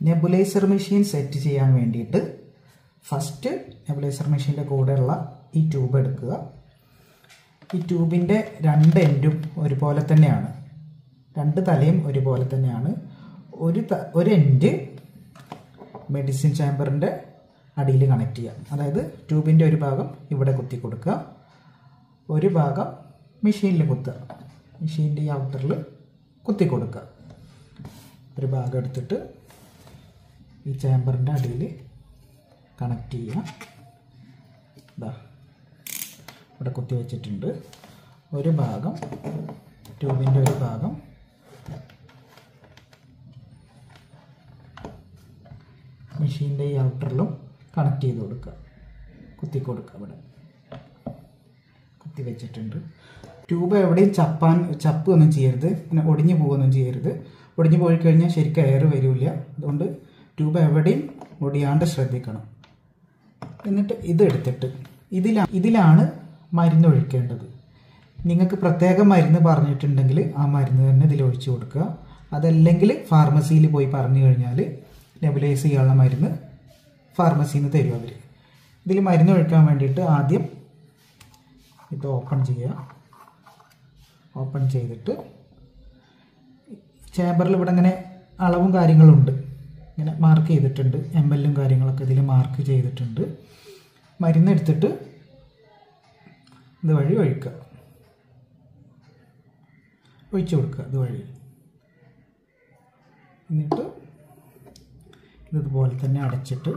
nebuliser machine set ചെയ്യാൻ വേണ്ടിയിട്ട് first nebuliser മെഷീൻ്റെ കൂടെയുള്ള ഈ ട്യൂബ് എടുക്കുക ഈ ട്യൂബിൻ്റെ രണ്ട് എൻഡും ഒരുപോലെ തന്നെയാണ് രണ്ട് തലയും ഒരുപോലെ തന്നെയാണ് ഒരു ത ഒരു എൻഡ് മെഡിസിൻ ചാമ്പറിൻ്റെ അടിയിൽ കണക്ട് ചെയ്യാം അതായത് ട്യൂബിൻ്റെ ഒരു ഭാഗം ഇവിടെ കുത്തി കൊടുക്കുക ഒരു ഭാഗം മെഷീനിൽ കുത്തുക മെഷീൻ്റെ ഈ ഔട്ടറിൽ കുത്തി കൊടുക്കുക ഒരു ഭാഗം എടുത്തിട്ട് ഈ ചാമ്പറിൻ്റെ അടിയിൽ കണക്ട് ചെയ്യുക ഇതാ ഇവിടെ കുത്തി വെച്ചിട്ടുണ്ട് ഒരു ഭാഗം ട്യൂബിൻ്റെ ഒരു ഭാഗം മെഷീൻ്റെ ഈ ഔട്ടറിലും കണക്ട് ചെയ്ത് കൊടുക്കുക കുത്തി കൊടുക്കുക ഇവിടെ കുത്തി വെച്ചിട്ടുണ്ട് ട്യൂബ് എവിടെയും ചപ്പാൻ ചപ്പ് ഒന്നും ചെയ്യരുത് പിന്നെ ഒടിഞ്ഞു പോവുകയൊന്നും ചെയ്യരുത് ഒടിഞ്ഞു പോയി കഴിഞ്ഞാൽ ശരിക്കും എയർ വരില്ല അതുകൊണ്ട് ട്യൂബ് എവിടെയും ഒടിയാണ്ട് ശ്രദ്ധിക്കണം എന്നിട്ട് ഇത് എടുത്തിട്ട് ഇതിലാ ഇതിലാണ് മരുന്ന് ഒഴിക്കേണ്ടത് നിങ്ങൾക്ക് പ്രത്യേക മരുന്ന് പറഞ്ഞിട്ടുണ്ടെങ്കിൽ ആ മരുന്ന് തന്നെ ഇതിൽ ഒഴിച്ചു കൊടുക്കുക അതല്ലെങ്കിൽ ഫാർമസിയിൽ പോയി പറഞ്ഞു കഴിഞ്ഞാൽ നെബുലൈസ് ചെയ്യാനുള്ള മരുന്ന് ഫാർമസിയിൽ നിന്ന് തരും അവർ ഇതിൽ മരുന്ന് ഒഴിക്കാൻ വേണ്ടിയിട്ട് ആദ്യം ഇത് ഓപ്പൺ ചെയ്യുക ഓപ്പൺ ചെയ്തിട്ട് ചേമ്പറിൽ ഇവിടെ ഇങ്ങനെ അളവും കാര്യങ്ങളും ഉണ്ട് ഇങ്ങനെ മാർക്ക് ചെയ്തിട്ടുണ്ട് എം എല്ലും കാര്യങ്ങളൊക്കെ ഇതിൽ മാർക്ക് ചെയ്തിട്ടുണ്ട് മരുന്ന് എടുത്തിട്ട് ഇതുവഴി ഒഴിക്കുക ഒഴിച്ചു കൊടുക്കുക ഇതുവഴി എന്നിട്ട് ഇതുപോലെ തന്നെ അടച്ചിട്ട്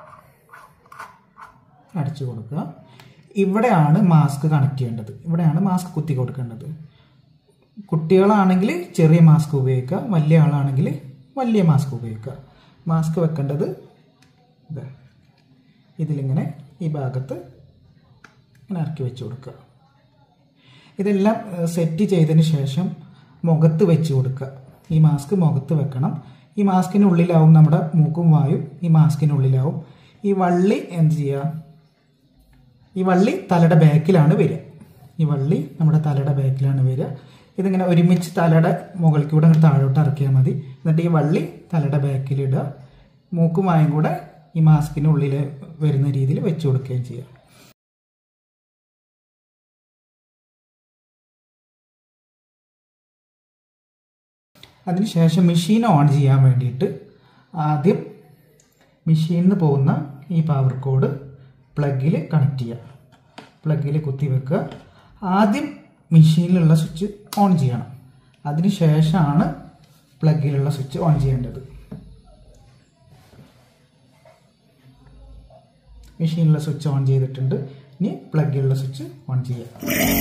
അടച്ചു കൊടുക്കുക ഇവിടെയാണ് മാസ്ക് കണക്ട് ചെയ്യേണ്ടത് ഇവിടെയാണ് മാസ്ക് കുത്തി കൊടുക്കേണ്ടത് കുട്ടികളാണെങ്കിൽ ചെറിയ മാസ്ക് ഉപയോഗിക്കുക വലിയ ആളാണെങ്കിൽ വലിയ മാസ്ക് ഉപയോഗിക്കുക മാസ്ക് വെക്കേണ്ടത് ഇത് ഇതിലിങ്ങനെ ഈ ഭാഗത്ത് ഇങ്ങനെ ഇറക്കി വെച്ച് കൊടുക്കുക ഇതെല്ലാം സെറ്റ് ചെയ്തതിന് ശേഷം മുഖത്ത് വെച്ച് കൊടുക്കുക ഈ മാസ്ക് മുഖത്ത് വെക്കണം ഈ മാസ്കിനുള്ളിലാവും നമ്മുടെ മൂക്കും വായും ഈ മാസ്കിനുള്ളിലാവും ഈ വള്ളി എന്ത് ചെയ്യുക ഈ വള്ളി തലയുടെ ബാക്കിലാണ് വരിക ഈ വള്ളി നമ്മുടെ തലയുടെ ബാക്കിലാണ് വരിക ഇതിങ്ങനെ ഒരുമിച്ച് തലയുടെ മുകളിൽ കൂടെ അങ്ങ് താഴോട്ട് ഇറക്കിയാൽ മതി എന്നിട്ട് ഈ വള്ളി തലയുടെ ബാക്കിലിടുക മൂക്കും വായും കൂടെ ഈ മാസ്കിനുള്ളിൽ വരുന്ന രീതിയിൽ വെച്ച് കൊടുക്കുകയും ചെയ്യുക അതിനുശേഷം മെഷീൻ ഓൺ ചെയ്യാൻ വേണ്ടിയിട്ട് ആദ്യം മെഷീനിൽ നിന്ന് പോകുന്ന ഈ പവർ കോഡ് പ്ലഗിൽ കണക്ട് ചെയ്യുക പ്ലഗിൽ കുത്തി വെക്കുക ആദ്യം മെഷീനിലുള്ള സ്വിച്ച് ഓൺ ചെയ്യണം അതിനുശേഷമാണ് പ്ലഗിലുള്ള സ്വിച്ച് ഓൺ ചെയ്യേണ്ടത് മെഷീനിലുള്ള സ്വിച്ച് ഓൺ ചെയ്തിട്ടുണ്ട് ഇനി പ്ലഗിലുള്ള സ്വിച്ച് ഓൺ ചെയ്യുക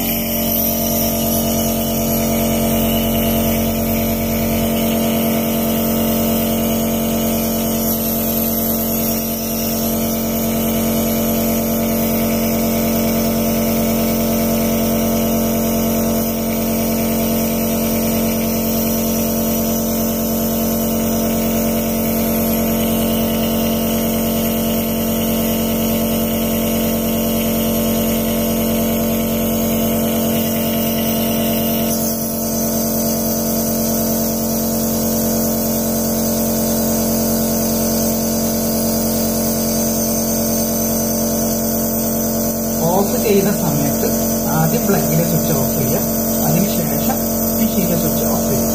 ഓഫ് ചെയ്യുന്ന സമയത്ത് ആദ്യം പ്ലഗിലെ സ്വിച്ച് ഓഫ് ചെയ്യുക അതിനുശേഷം മെഷീനിലെ സ്വിച്ച് ഓഫ് ചെയ്യുക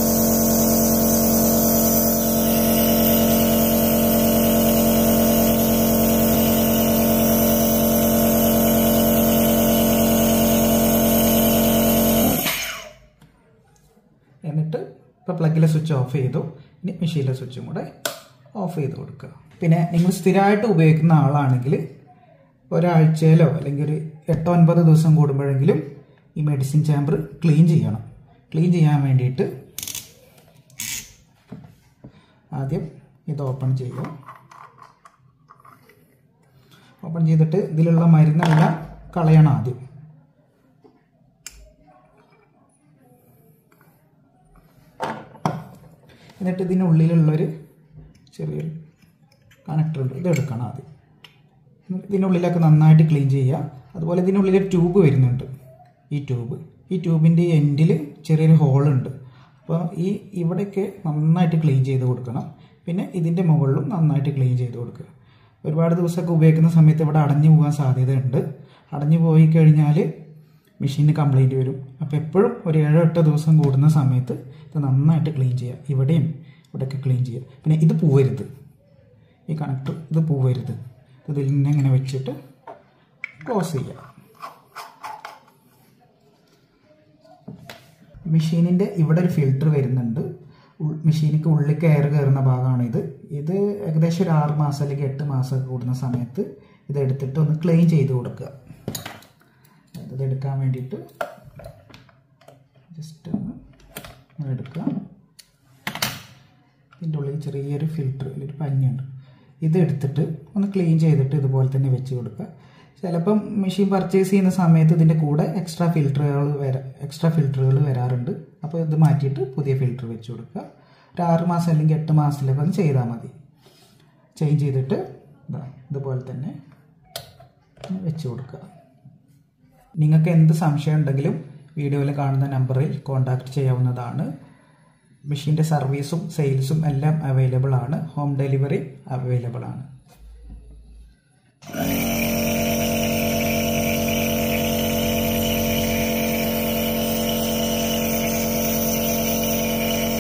എന്നിട്ട് ഇപ്പോൾ പ്ലഗിലെ സ്വിച്ച് ഓഫ് ചെയ്തു ഇനി മെഷീനിലെ സ്വിച്ചും കൂടെ ഓഫ് ചെയ്ത് കൊടുക്കുക പിന്നെ നിങ്ങൾ സ്ഥിരമായിട്ട് ഉപയോഗിക്കുന്ന ആളാണെങ്കിൽ ഒരാഴ്ചയിലോ അല്ലെങ്കിൽ ഒരു എട്ടോ ഒൻപത് ദിവസം കൂടുമ്പോഴെങ്കിലും ഈ മെഡിസിൻ ചാമ്പർ ക്ലീൻ ചെയ്യണം ക്ലീൻ ചെയ്യാൻ വേണ്ടിയിട്ട് ആദ്യം ഇത് ഓപ്പൺ ചെയ്യുക ഓപ്പൺ ചെയ്തിട്ട് ഇതിലുള്ള മരുന്നെല്ലാം കളയണം ആദ്യം എന്നിട്ട് ഇതിനുള്ളിലുള്ളൊരു ചെറിയൊരു കണക്ടർ ഉണ്ട് ഇത് എടുക്കണം ആദ്യം ഇതിനുള്ളിലൊക്കെ നന്നായിട്ട് ക്ലീൻ ചെയ്യുക അതുപോലെ ഇതിനുള്ളിൽ ഒരു ട്യൂബ് വരുന്നുണ്ട് ഈ ട്യൂബ് ഈ ട്യൂബിൻ്റെ എൻഡിൽ ചെറിയൊരു ഹോളുണ്ട് അപ്പോൾ ഈ ഇവിടെയൊക്കെ നന്നായിട്ട് ക്ലീൻ ചെയ്ത് കൊടുക്കണം പിന്നെ ഇതിൻ്റെ മുകളിലും നന്നായിട്ട് ക്ലീൻ ചെയ്ത് കൊടുക്കുക ഒരുപാട് ദിവസമൊക്കെ ഉപയോഗിക്കുന്ന സമയത്ത് ഇവിടെ അടഞ്ഞു പോകാൻ സാധ്യതയുണ്ട് അടഞ്ഞു പോയി കഴിഞ്ഞാൽ മെഷീന് കംപ്ലൈൻറ്റ് വരും അപ്പോൾ എപ്പോഴും ഒരു ഏഴോ എട്ടോ ദിവസം കൂടുന്ന സമയത്ത് ഇത് നന്നായിട്ട് ക്ലീൻ ചെയ്യുക ഇവിടെയും ഇവിടെയൊക്കെ ക്ലീൻ ചെയ്യുക പിന്നെ ഇത് പോവരുത് ഈ കണക്ടർ ഇത് പോവരുത് ഇതിൽ നിന്ന് ഇങ്ങനെ വെച്ചിട്ട് ക്ലോസ് ചെയ്യുക മെഷീനിൻ്റെ ഇവിടെ ഒരു ഫിൽറ്റർ വരുന്നുണ്ട് മെഷീനിക്ക് ഉള്ളിൽ കയർ കയറുന്ന ഭാഗമാണിത് ഇത് ഏകദേശം ഒരു ആറ് മാസം അല്ലെങ്കിൽ എട്ട് മാസമൊക്കെ കൂടുന്ന സമയത്ത് ഇത് എടുത്തിട്ട് ഒന്ന് ക്ലീൻ ചെയ്ത് കൊടുക്കുക ഇത് എടുക്കാൻ വേണ്ടിയിട്ട് ജസ്റ്റ് ഒന്ന് എടുക്കുക ഇതിൻ്റെ ഉള്ളിൽ ചെറിയൊരു ഫിൽറ്റർ ഒരു പഞ്ഞുണ്ട് ഇത് എടുത്തിട്ട് ഒന്ന് ക്ലീൻ ചെയ്തിട്ട് ഇതുപോലെ തന്നെ വെച്ച് കൊടുക്കുക ചിലപ്പം മെഷീൻ പർച്ചേസ് ചെയ്യുന്ന സമയത്ത് ഇതിൻ്റെ കൂടെ എക്സ്ട്രാ ഫിൽറ്ററുകൾ വരാ എക്സ്ട്രാ ഫിൽറ്ററുകൾ വരാറുണ്ട് അപ്പോൾ ഇത് മാറ്റിയിട്ട് പുതിയ ഫിൽറ്റർ വെച്ച് കൊടുക്കുക ഒരു ആറ് മാസം അല്ലെങ്കിൽ എട്ട് മാസത്തിലൊക്കെ ഒന്ന് ചെയ്താൽ മതി ചേഞ്ച് ചെയ്തിട്ട് ഇതാ ഇതുപോലെ തന്നെ വെച്ച് കൊടുക്കുക നിങ്ങൾക്ക് എന്ത് സംശയം ഉണ്ടെങ്കിലും വീഡിയോയിൽ കാണുന്ന നമ്പറിൽ കോൺടാക്റ്റ് ചെയ്യാവുന്നതാണ് മെഷീൻ്റെ സർവീസും സെയിൽസും എല്ലാം അവൈലബിൾ ആണ് ഹോം ഡെലിവറി അവൈലബിൾ ആണ്